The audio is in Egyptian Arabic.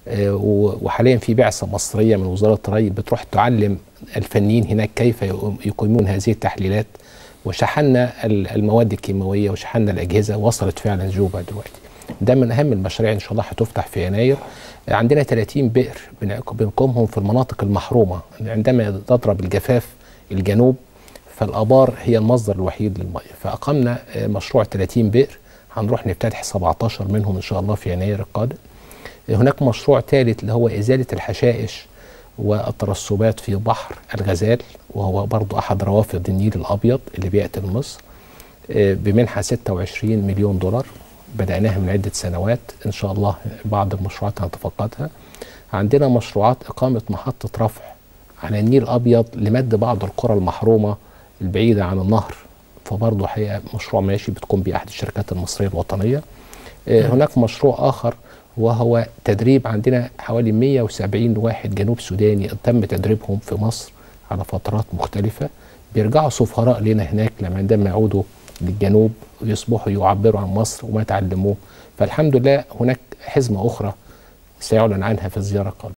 آه، و- وحاليا في بعثه مصريه من وزاره الري بتروح تعلم الفنيين هناك كيف يقوم- يقيمون هذه التحليلات وشحنا ال- المواد الكيماويه وشحنا الاجهزه وصلت فعلا جوبا دلوقتي ده من اهم المشاريع ان شاء الله هتفتح في يناير عندنا 30 بئر بنق- بنقومهم في المناطق المحرومه عندما تضرب الجفاف الجنوب فالابار هي المصدر الوحيد للميه فاقمنا آه، مشروع 30 بئر هنروح نفتتح 17 منهم ان شاء الله في يناير القادم هناك مشروع ثالث اللي هو ازاله الحشائش والترسبات في بحر الغزال وهو برضو احد روافد النيل الابيض اللي بياتي لمصر آه، بمنحه 26 مليون دولار بدأناها من عدة سنوات إن شاء الله بعض المشروعات هنتفقدها عندنا مشروعات إقامة محطة رفع على النيل الأبيض لمد بعض القرى المحرومة البعيدة عن النهر فبرضه حقيقة مشروع ماشي بتقوم به أحد الشركات المصرية الوطنية آه، هناك مشروع آخر وهو تدريب عندنا حوالي 170 واحد جنوب سوداني تم تدريبهم في مصر على فترات مختلفة بيرجعوا سفراء لنا هناك لما عندما يعودوا للجنوب ويصبحوا يعبروا عن مصر وما تعلموه فالحمد لله هناك حزمة أخرى سيعلن عنها في الزيارة القادمة